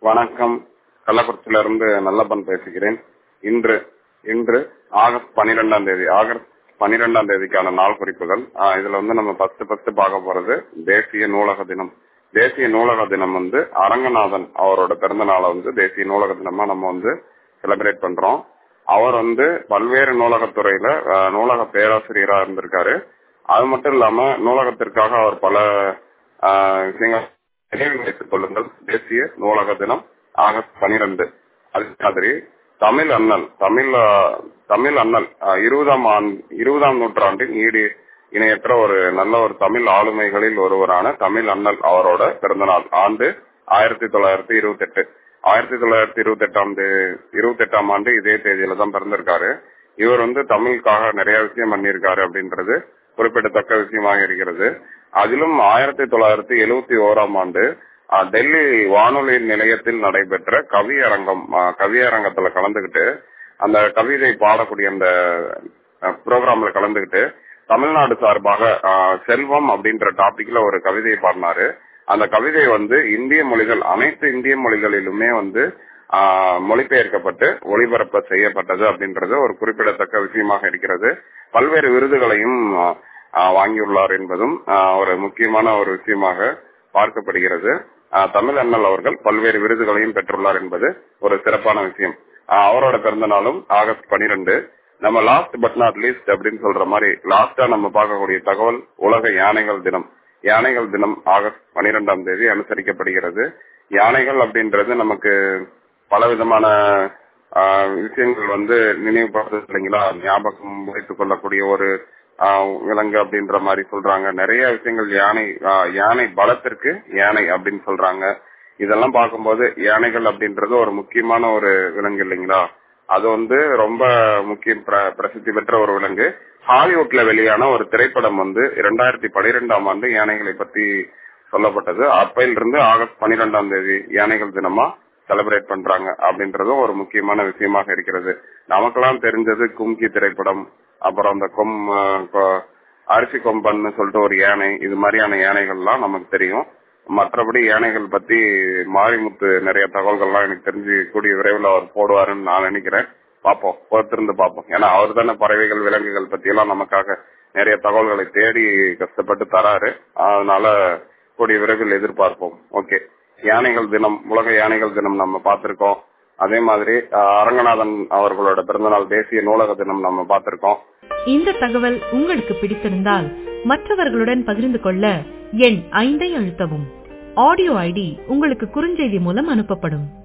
வணக்கம் கள்ளக்குறிச்சியிலிருந்து நல்லப்பன் பேசுகிறேன் இன்று இன்று ஆகஸ்ட் பனிரெண்டாம் தேதி ஆகஸ்ட் பனிரெண்டாம் தேதிக்கான நாள் குறிப்புகள் ஆஹ் இதுல வந்து நம்ம ஃபர்ஸ்ட் ஃபர்ஸ்ட் பார்க்க போறது தேசிய நூலக தினம் தேசிய நூலக தினம் வந்து அரங்கநாதன் அவரோட பிறந்த நாளை வந்து தேசிய நூலக தினமா நம்ம வந்து செலிப்ரேட் பண்றோம் அவர் வந்து பல்வேறு நூலகத்துறையில ஆஹ் நூலக பேராசிரியரா இருந்திருக்காரு அது மட்டும் இல்லாம நூலகத்திற்காக அவர் பல ஆஹ் விஷயங்கள் நினைவில் வைத்துக் கொள்ளுங்கள் தேசிய நூலக தினம் ஆகஸ்ட் பனிரெண்டு அதே மாதிரி தமிழ் அண்ணல் தமிழ் ஆஹ், தமிழ் அண்ணல் ஆஹ், இருபதாம் ஆண்டு இருபதாம் நூற்றாண்டின் ஈடு இணையற்ற ஒரு நல்ல ஒரு தமிழ் ஆளுமைகளில் ஒருவரான தமிழ் அண்ணல் அவரோட பிறந்தநாள் ஆண்டு ஆயிரத்தி தொள்ளாயிரத்தி இருபத்தி எட்டு ஆயிரத்தி தொள்ளாயிரத்தி இருபத்தி எட்டாம் இருபத்தி எட்டாம் ஆண்டு இதே தேதியில தான் பிறந்திருக்காரு இவர் வந்து தமிழுக்காக நிறைய விஷயம் பண்ணியிருக்காரு அப்படின்றது குறிப்பிடத்தக்க விஷயமாக இருக்கிறது அதிலும் ஆயிரத்தி தொள்ளாயிரத்தி எழுவத்தி ஓராம் ஆண்டு அஹ், டெல்லி வானொலி நிலையத்தில் நடைபெற்ற கவியரங்கம் அஹ், கவியரங்கத்துல கலந்துகிட்டு அந்த கவிதை பாடக்கூடிய அந்த ப்ரோக்ராம்ல கலந்துகிட்டு தமிழ்நாடு சார்பாக அஹ், செல்வம் அப்படின்ற டாபிக்ல ஒரு கவிதையை பாடினாரு அந்த கவிதை வந்து இந்திய மொழிகள் அனைத்து இந்திய மொழிகளிலுமே வந்து ஆஹ், மொழிபெயர்க்கப்பட்டு ஒளிபரப்ப செய்யப்பட்டது அப்படின்றது ஒரு குறிப்பிடத்தக்க விஷயமாக இருக்கிறது பல்வேறு விருதுகளையும் ஆஹ், ஆஹ், வாங்கியுள்ளார் என்பதும் ஆஹ், ஒரு முக்கியமான ஒரு விஷயமாக பார்க்கப்படுகிறது ஆஹ், தமிழ் அண்ணல் அவர்கள் பல்வேறு விருதுகளையும் பெற்றுள்ளார் என்பது ஒரு சிறப்பான விஷயம் ஆஹ், அவரோட பிறந்த நாளும் ஆகஸ்ட் பனிரெண்டு நம்ம லாஸ்ட் பட் நாட் லீஸ்ட் அப்படின்னு சொல்ற மாதிரி லாஸ்டா நம்ம பார்க்கக்கூடிய தகவல் உலக யானைகள் தினம் யானைகள் தினம் ஆகஸ்ட் பனிரெண்டாம் தேதி அனுசரிக்கப்படுகிறது யானைகள் அப்படின்றது நமக்கு பல விதமான ஆஹ், விஷயங்கள் வந்து நினைவுபடுத்துது இல்லைங்களா ஞாபகம் வைத்துக் கொள்ளக்கூடிய ஒரு ஆஹ், விலங்கு அப்படின்ற மாதிரி சொல்றாங்க நிறைய விஷயங்கள் யானை ஆஹ், யானை பலத்திற்கு யானை அப்படின்னு சொல்றாங்க இதெல்லாம் பார்க்கும்போது யானைகள் அப்படின்றது ஒரு முக்கியமான ஒரு விலங்கு இல்லைங்களா அது வந்து ரொம்ப முக்கிய பிர- பிரசித்தி பெற்ற ஒரு விலங்கு ஹாலிவுட்ல வெளியான ஒரு திரைப்படம் வந்து இரண்டாயிரத்தி பனிரெண்டாம் ஆண்டு யானைகளை பத்தி சொல்லப்பட்டது அப்பையிலிருந்து ஆகஸ்ட் பனிரெண்டாம் தேதி யானைகள் தினமா செலிப்ரேட் பண்றாங்க அப்படின்றதும் ஒரு முக்கியமான விஷயமாக இருக்கிறது நமக்கெல்லாம் தெரிஞ்சது கும்கி திரைப்படம் அப்புறம் அந்த கொம் அஹ், கொ- அரிசி கொம்பன்னு சொல்லிட்டு ஒரு யானை இது மாதிரியான யானைகள்லாம் நமக்கு தெரியும் மற்றபடி யானைகள் பத்தி மாரிமுத்து நிறைய தகவல்கள்லாம் எனக்கு தெரிஞ்சு கூடிய விரைவில் அவர் போடுவாருன்னு நான் நினைக்கிறேன் பார்ப்போம் பொறுத்திருந்து பார்ப்போம் ஏன்னா அவர் தானே பறவைகள் விலங்குகள் பத்தி எல்லாம் நமக்காக நிறைய தகவல்களை தேடி கஷ்டப்பட்டு தராரு அதனால கூடிய விரைவில் எதிர்பார்ப்போம் ஓகே யானைகள் தினம் உலக யானைகள் தினம் நம்ம பார்த்திருக்கோம் அதே மாதிரி அஹ், அரங்கநாதன் அவர்களோட பிறந்தநாள் தேசிய நூலக தினம் நம்ம பார்த்திருக்கோம் இந்த தகவல் உங்களுக்கு பிடித்திருந்தால் மற்றவர்களுடன் பகிர்ந்து கொள்ள எண் ஐந்தை அழுத்தவும் ஆடியோ ஐடி உங்களுக்கு குறுஞ்செய்தி மூலம் அனுப்பப்படும்